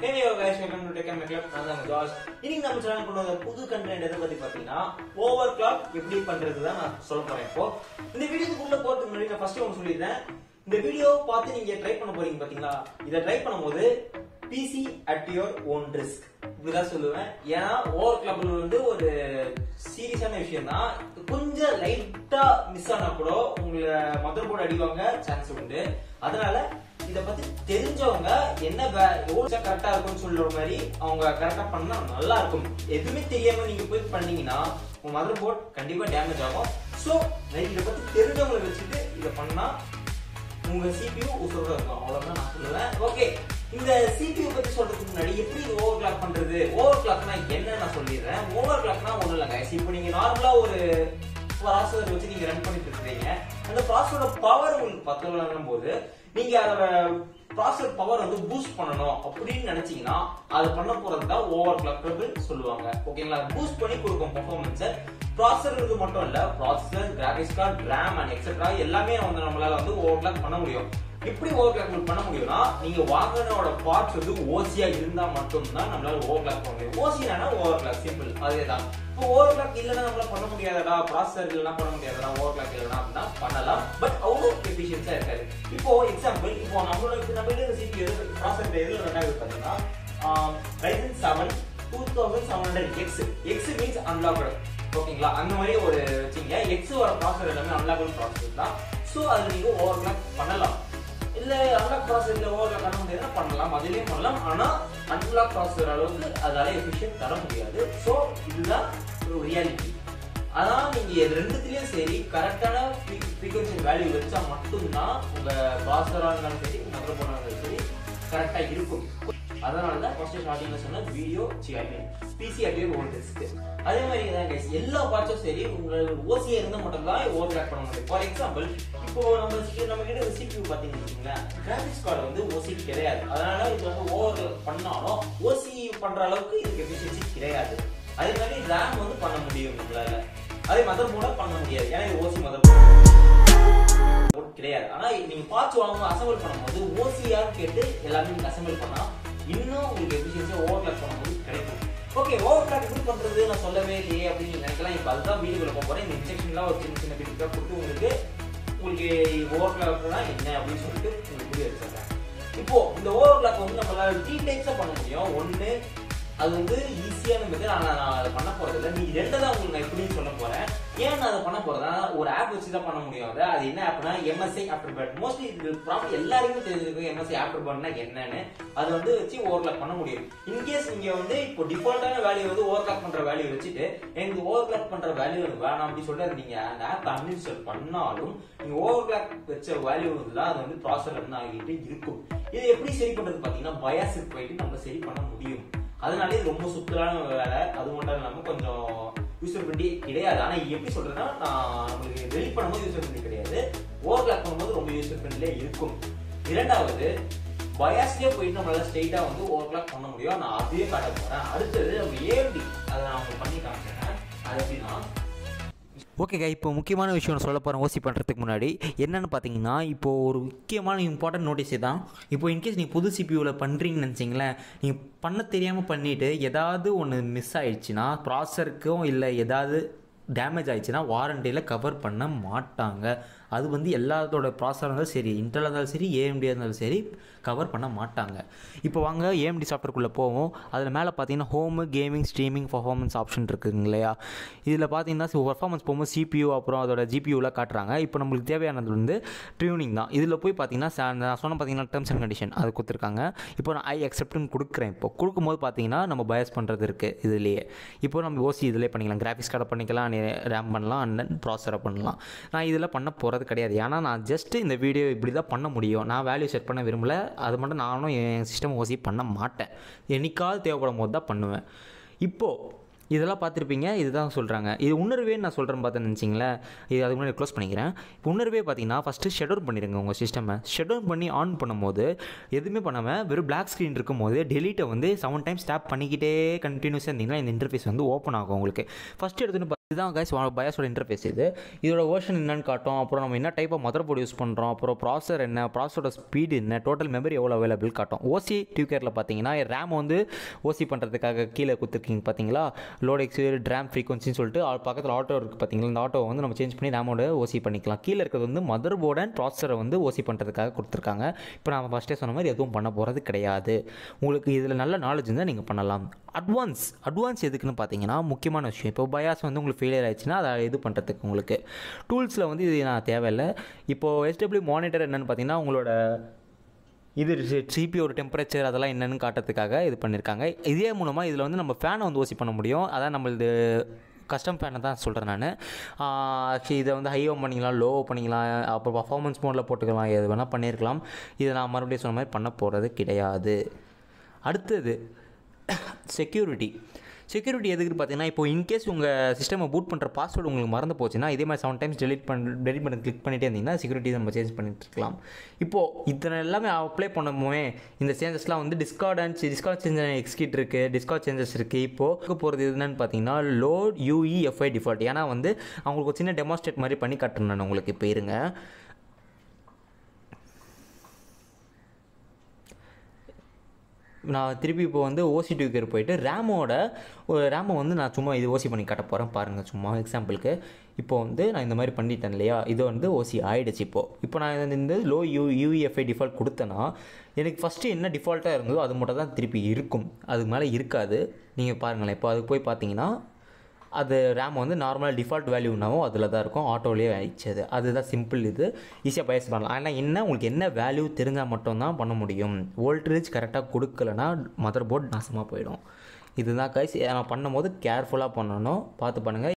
Hey yo guys, welcome to Tech and Club. நான் தான் George. இன்னைக்கு நம்ம சேனல் கொண்டு வந்த புது கண்டென்ட் எதை பத்தி பாத்தீங்கன்னா ஓவர் கிளாக் எப்படி பண்றது தான் நான் சொல்ல போறேன் இப்போ இந்த வீடியோக்குள்ள போறதுக்கு முன்னாடி நான் ஃபர்ஸ்ட் ஒன்று சொல்லிடுறேன் இந்த வீடியோ பார்த்து நீங்க ட்ரை பண்ண போறீங்க பாத்தீங்களா இதை ட்ரை பண்ணும்போது PC at your own risk இப்படிதான் சொல்லுவேன் ஏன்னா ஓவர் கிளாக்ல வந்து ஒரு சீரியஸான விஷயம் தான் கொஞ்சம் லைட்டா மிஸ் ஆனா கூட உங்களை மதர் போர்டு அடிவாங்க சான்ஸ் உண்டு அதனால இத பத்தி தெரிஞ்சவங்க என்ன எவ்வளவு கரெக்டா இருக்கும்னு சொல்ற மாதிரி அவங்க கரெக்டா பண்ணா நல்லா இருக்கும் எதுவுமே தெரியாம நீங்க போய் பண்ணீங்கன்னா உங்க மதர் போர்ட் கண்டிப்பா டேமேஜ் ஆகும் சோ இத பத்தி தெரிஞ்சவங்களை வச்சுட்டு இத பண்ணா உங்க சிபியூ உசுரோட இருக்கும் அவ்வளவுதான் நான் சொல்லுவேன் ஓகே இந்த சிபியூ பத்தி சொல்றதுக்கு முன்னாடி எப்படி இது ஓவர் கிளாக் பண்றது ஓவர் கிளாக்னா என்ன நான் சொல்லிடுறேன் ஓவர் கிளாக்னா ஒண்ணும் இல்லைங்க இப்போ நீங்க நார்மலா ஒரு ப்ராசஸர் வச்சு நீங்க ரன் பண்ணிட்டு இருக்கீங்க அந்த ப்ராசஸரோட பவர் உங்களுக்கு பத்தலன்னும் போது நீங்க அதோட ப்ராசஸர் பவர் வந்து பூஸ்ட் பண்ணணும் அப்படின்னு நினைச்சீங்கன்னா அது பண்ண போறது தான் ஓவர் கிளாக் சொல்லுவாங்க ஓகேங்களா பூஸ்ட் பண்ணி கொடுக்கும் பெர்ஃபார்மன்ஸ் ப்ராசஸர் மட்டும் இல்ல processor graphics card RAM and etcetera எல்லாமே வந்து நம்மளால வந்து ஓவர் கிளாக் பண்ண முடியும் எப்படி ஓவர் கிளாக் பண்ண முடியும்னா நீங்க வாங்கினோட பார்ட்ஸ் வந்து ஓசியா இருந்தா மட்டும்தான் நம்மளால ஓவர் கிளாக் பண்ண முடியும் ஓசினா ஓவர் கிளாக் சிம்பிள் அதேதான் இப்போ ஓவர் கிளாக் இல்லைன்னா நம்மளால பண்ண முடியாதடா ப்ராசஸர் இல்லைன்னா பண்ண முடியாதடா ஓவர் கிளாக் இல்லைன்னா அப்படின்னா பண்ணலாம் பட் அவ்வளோ எஃபிஷியன்ஸா இருக்காது இப்போ எக்ஸாம்பிள் இப்போ நம்மளோட இப்போ நம்ம கிட்ட சிபி ப்ராசஸர் எதுல ரன் ஆகுது பாத்தீங்கன்னா Ryzen seven two thousand seven hundred X X means unlocked ஓகேங்களா அந்த மாதிரி ஒரு வச்சுங்க எக்ஸ் வர ப்ராசஸர் எல்லாமே அன்லாக்டு ப்ராசஸர் தான் ஸோ அது நீங்க ஓவர் கிளாக் பண்ணலாம் இல்ல அன்லாக் ப்ராசஸர்ல ஓவர் பண்ண முடியாதுன்னா பண்ணலாம் அதுலயும் பண்ணலாம் ஆனா அன்லாக் ப்ராசஸர் அளவுக்கு அதால எஃபிஷியன்ட் தர முடியாது ஸோ இதுதான் ஒரு ரியாலிட்டி அதான் நீங்க இது ரெண்டுத்துலயும் சரி கரெக்டான ஃப்ரீக்வன்சி வேல்யூ வச்சா மட்டும்தான் உங்க ப்ராசஸரா இருந்தாலும் சரி மதர் போர்டா இருந்தாலும் சரி கரெக்டா இருக்கும் அதனால தான் ஃபர்ஸ்ட் ஸ்டார்டிங்ல சொன்ன வீடியோ சி ஐ மீன் பிசி அப்படியே ஓல்ட் இருக்கு அதே மாதிரி தான் கைஸ் எல்லா பார்ட்ஸும் சரி உங்களுக்கு ஓசியா இருந்தா மட்டும் தான் ஓவர் கிராக் பண்ண முடியும் ஃபார் எக்ஸாம்பிள் இப்போ நம்ம நம்ம கிட்ட சிபியூ பாத்தீங்கன்னு வச்சுக்கோங்களேன் கிராபிக்ஸ் கார்டு வந்து ஓசி கிடையாது அதனால இது வந்து ஓவர் பண்ணாலும் ஓசி பண்ற அளவுக்கு இதுக்கு எஃபிஷியன்சி கிடையாது அதே மாதிரி ரேம் வந்து பண்ண முடியும் நம்மளால அதே மதர் போர்ட பண்ண முடியாது ஏன்னா இது ஓசி மதர் போர்ட் கிடையாது ஆனா நீங்க பார்ட்ஸ் வாங்க அசம்பிள் பண்ணும்போது ஓசியான்னு கேட்டு எல்லாமே நீங்க அசம்பிள் பண்ணா இன்னும் உங்களுக்கு எஃபிஷியன்சி ஓவர் கிளாக் பண்ணும்போது கிடைக்கும் ஓகே ஓவர் கிளாக் எப்படி பண்றது நான் சொல்லவே இல்லையே அப்படின்னு நீங்க நினைக்கலாம் இப்போ அதுதான் வீடியோக்குள்ள போக போறேன் இந்த இன்ஸ்ட்ரக்ஷன்லாம் ஒரு சின்ன சின்ன பிடிக்கா கொடுத்து உங்களுக்கு உங்களுக்கு ஓவர் கிளாக்னா என்ன அப்படின்னு சொல்லிட்டு உங்களுக்கு புரிய வச்சிருக்கேன் இப்போ இந்த ஓவர் கிளாக் வந்து நம்மளால த்ரீ டைப்ஸா பண்ண முடியும் ஒன்னு அது வந்து ஈஸியான மெத்தட் ஆனா நான் அதை பண்ண போறது இல்லை நீ ரெண்டு தான் உங்களுக்கு நான் எப்படின்னு சொல்ல போறேன் ஏன் நான் அதை பண்ண போறேன்னா ஒரு ஆப் வச்சு தான் பண்ண முடியும் அது அது என்ன ஆப்னா எம்எஸ்ஐ ஆஃப்டர் பர்ட் மோஸ்ட்லி இது ப்ராப்ளம் எல்லாருக்குமே தெரிஞ்சிருக்கும் எம்எஸ்ஐ ஆஃப்டர் பர்ட்னா என்னன்னு அது வந்து வச்சு ஓவர் கிளாக் பண்ண முடியும் இன்கேஸ் நீங்க வந்து இப்போ டிஃபால்ட்டான வேல்யூ வந்து ஓவர் கிளாக் பண்ற வேல்யூ வச்சுட்டு எனக்கு ஓவர் கிளாக் பண்ற வேல்யூ எனக்கு வேணாம் அப்படி சொல்லிட்டு நீங்க அந்த ஆப் அன்இன்ஸ்டால் பண்ணாலும் நீங்க ஓவர் கிளாக் வச்ச வேல்யூ தான் அது வந்து ப்ராசஸர் ரன் ஆகிட்டு இருக்கும் இது எப்படி சரி பண்றது பாத்தீங்கன்னா பயாஸுக்கு போயிட்டு நம்ம சரி பண்ண முடியும் அதனால இது ரொம்ப சுத்தலான வேலை அது மட்டும் இல்லாம கொஞ்சம் யூசர் ஃப்ரெண்ட்லி கிடையாது ஆனா எப்படி சொல்றேன்னா நான் உங்களுக்கு டெலிட் பண்ணும்போது யூசர் ஃப்ரெண்ட்லி கிடையாது ஓவர் கிளாக் பண்ணும்போது ரொம்ப யூசர் ஃப்ரெண்ட்லியா இருக்கும் இரண்டாவது பயாஸ்லயே போயிட்டு நம்மளால ஸ்ட்ரெயிட்டா வந்து ஓவர் கிளாக் பண்ண முடியும் நான் அதையே காட்ட போறேன் அடுத்தது நம்ம ஏஎம்டி அதை நான் உங்களுக்கு பண்ணி காமிச்சேன் அது எப்படின்னா ஓகேங்க இப்போ முக்கியமான விஷயம் நான் சொல்ல போகிறேன் ஓசி பண்ணுறதுக்கு முன்னாடி என்னென்னு பார்த்தீங்கன்னா இப்போது ஒரு முக்கியமான இம்பார்ட்டன்ட் நோட்டீஸ் தான் இப்போ இன்கேஸ் நீங்கள் புது சிபியூவில் பண்ணுறீங்கன்னு நினச்சிங்களேன் நீங்கள் பண்ண தெரியாமல் பண்ணிவிட்டு ஏதாவது ஒன்று மிஸ் ஆயிடுச்சுன்னா ப்ராசருக்கும் இல்லை ஏதாவது டேமேஜ் ஆயிடுச்சுன்னா வாரண்டியில் கவர் பண்ண மாட்டாங்க அது வந்து எல்லாத்தோட ப்ராசஸாக இருந்தாலும் சரி இன்டெல் இருந்தாலும் சரி ஏஎம்டியாக இருந்தாலும் சரி கவர் பண்ண மாட்டாங்க இப்போ வாங்க ஏஎம்டி சாஃப்ட்வேர்க்குள்ளே போவோம் அதில் மேலே பார்த்தீங்கன்னா home gaming streaming performance option இருக்குங்க இல்லையா இதில் பார்த்தீங்கன்னா பர்ஃபார்மன்ஸ் போகும்போது சிபியூ அப்புறம் அதோட ஜிபியூலாம் காட்டுறாங்க இப்போ நம்மளுக்கு தேவையானது வந்து ட்யூனிங் தான் இதில் போய் பார்த்தீங்கன்னா ச- நான் சொன்ன பார்த்தீங்கன்னா டேர்ம்ஸ் அண்ட் கண்டிஷன் அது கொடுத்துருக்காங்க இப்போ நான் ஐ அக்செப்ட்னு கொடுக்குறேன் இப்போ கொடுக்கும்போது பார்த்தீங்கன்னா நம்ம பயஸ் பண்ணுறது இருக்குது இதுலேயே இப்போ நம்ம ஓசி இதிலே பண்ணிக்கலாம் கிராஃபிக்ஸ் கார்டை பண்ணிக்கலாம் ரேம் பண்ணலாம் அண்ட் தென் ப்ராசரை பண்ணலாம் நான் இதில் பண்ண போகிறது கிடையாது ஏன்னா நான் ஜஸ்ட் இந்த வீடியோ இப்படி தான் பண்ண முடியும் நான் வேல்யூ செட் பண்ண விரும்பல அது மட்டும் நானும் என் சிஸ்டம் ஓசி பண்ண மாட்டேன் என்னைக்காவது தேவைப்படும் போது தான் பண்ணுவேன் இப்போது இதெல்லாம் பார்த்துருப்பீங்க இதுதான் சொல்கிறாங்க இது உணர்வே நான் சொல்கிறேன் பார்த்து நினச்சிங்களேன் இது அதுக்கு முன்னாடி க்ளோஸ் பண்ணிக்கிறேன் இப்போ உணர்வே பார்த்தீங்கன்னா ஃபஸ்ட்டு ஷெட்யூல் பண்ணிடுங்க உங்கள் சிஸ்டமை ஷெட்யூல் பண்ணி ஆன் பண்ணும்போது எதுவுமே பண்ணாமல் வெறும் பிளாக் ஸ்க்ரீன் இருக்கும்போது டெலீட்டை வந்து செவன் டைம்ஸ் டேப் பண்ணிக்கிட்டே கண்டினியூஸாக இருந்தீங்கன்னா இந்த இன்டர்ஃபேஸ் வந்து ஓப்பன் ஆகும் உங்களுக்கு ஃபஸ்ட்டு எடுத்துன்னு இதுதான் கைஸ் பயாஸோட இன்டர்ஃபேஸ் இது இதோட வேர்ஷன் என்னன்னு காட்டும் அப்புறம் நம்ம என்ன type of mother board use பண்ணுறோம் அப்புறம் ப்ராசர் என்ன ப்ராசரோட ஸ்பீடு என்ன டோட்டல் மெமரி எவ்வளோ அவைலபிள் காட்டும் ஓசி டியூகேரில் பார்த்தீங்கன்னா ரேம் வந்து ஓசி பண்ணுறதுக்காக கீழே கொடுத்துருக்கீங்க பார்த்தீங்களா லோட் எக்ஸ் ரேம் ஃப்ரீக்வன்சின்னு சொல்லிட்டு ஆ- பக்கத்தில் ஆட்டோ இருக்குது பார்த்தீங்களா இந்த ஆட்டோ வந்து நம்ம சேஞ்ச் பண்ணி ரேமோட ஓசி பண்ணிக்கலாம் கீழே இருக்கிறது வந்து மதர் போர்டு அண்ட் ப்ராசரை வந்து ஓசி பண்ணுறதுக்காக கொடுத்துருக்காங்க இப்போ நான் ஃபஸ்ட்டே சொன்ன மாதிரி எதுவும் பண்ண போகிறது கிடையாது உங்களுக்கு இதில் நல்ல நாலேஜ் இருந்தால் நீங்கள் பண்ணலாம் அட்வான்ஸ் அட்வான்ஸ் எதுக்குன்னு பார்த்தீங்கன்னா முக்கியமான விஷயம் இப்போ பயாஸ் வந்து உங்களுக்கு ஃபெயிலியர் ஆயிடுச்சுன்னா அதை இது பண்ணுறதுக்கு உங்களுக்கு டூல்ஸில் வந்து இது நான் தேவையில்லை இப்போது எஸ்டபிள்யூ மானிட்டர் என்னென்னு பார்த்தீங்கன்னா உங்களோட இது சிபியோட டெம்பரேச்சர் அதெல்லாம் என்னென்னு காட்டுறதுக்காக இது பண்ணியிருக்காங்க இதே மூலமாக இதில் வந்து நம்ம ஃபேனை வந்து ஓசி பண்ண முடியும் அதான் நம்மளது கஸ்டம் ஃபேனை தான் சொல்கிறேன் நான் ஆக்சுவலி இதை வந்து ஹையோ பண்ணிக்கலாம் லோ பண்ணிக்கலாம் அப்புறம் பர்ஃபார்மன்ஸ் மோடில் போட்டுக்கலாம் எது வேணால் பண்ணியிருக்கலாம் இதை நான் மறுபடியும் சொன்ன மாதிரி பண்ண போகிறது கிடையாது அடுத்தது செக்யூரிட்டி செக்யூரிட்டி எதுக்கு பார்த்தீங்கன்னா இப்போ இன்கேஸ் உங்கள் சிஸ்டமை பூட் பண்ணுற பாஸ்வேர்டு உங்களுக்கு மறந்து போச்சுன்னா இதே மாதிரி செவன் டைம்ஸ் டெலிட் பண்ண டெலிட் பண்ண கிளிக் பண்ணிட்டே இருந்தீங்கன்னா செக்யூரிட்டி நம்ம சேஞ்ச் பண்ணிட்டு இருக்கலாம் இப்போது இத்தனை எல்லாமே அப்ளை பண்ணும்போது இந்த சேஞ்சஸ்லாம் வந்து discard and discard changes exit இருக்குது டிஸ்கார்ட் சேஞ்சஸ் இருக்குது இப்போது போகிறது என்னன்னு பார்த்தீங்கன்னா லோட் யூஇஎஃப்ஐ டிஃபால்ட் ஏன்னா வந்து அவங்களுக்கு ஒரு சின்ன டெமான்ஸ்ட்ரேட் மாதிரி பண்ணி காட்டுறேன் நான் உங்களுக்கு இப்போ இருங்க நான் திருப்பி இப்போ வந்து ஓசி டியூக்கர் போயிட்டு ரேமோட ஒரு ரேமை வந்து நான் சும்மா இது ஓசி பண்ணி காட்ட போகிறேன் பாருங்கள் சும்மா எக்ஸாம்பிளுக்கு இப்போ வந்து நான் இந்த மாதிரி பண்ணிட்டேன் இல்லையா இது வந்து ஓசி ஆயிடுச்சு இப்போது இப்போ நான் இந்த லோ யூ யூஇஎஃப்ஐ டிஃபால்ட் கொடுத்தேன்னா எனக்கு ஃபஸ்ட்டு என்ன டிஃபால்ட்டாக இருந்ததோ அது மட்டும் தான் திருப்பி இருக்கும் அதுக்கு மேலே இருக்காது நீங்கள் பாருங்களேன் இப்போ அதுக்கு போய் பார்த்தீங்கன்னா அது ரேம் வந்து நார்மலாக டிஃபால்ட் வேல்யூனாவும் அதில் தான் இருக்கும் ஆட்டோலேயே ஆயிடுச்சு அது அதுதான் சிம்பிள் இது ஈஸியாக பயஸ் பண்ணலாம் ஆனால் என்ன உங்களுக்கு என்ன வேல்யூ தெரிஞ்சால் மட்டும்தான் பண்ண முடியும் வோல்டேஜ் கரெக்டாக கொடுக்கலனா மதர் போர்ட் நாசமாக போயிடும் இதுதான் கைஸ் நான் பண்ணும்போது கேர்ஃபுல்லாக பண்ணணும் பார்த்து பண்ணுங்கள்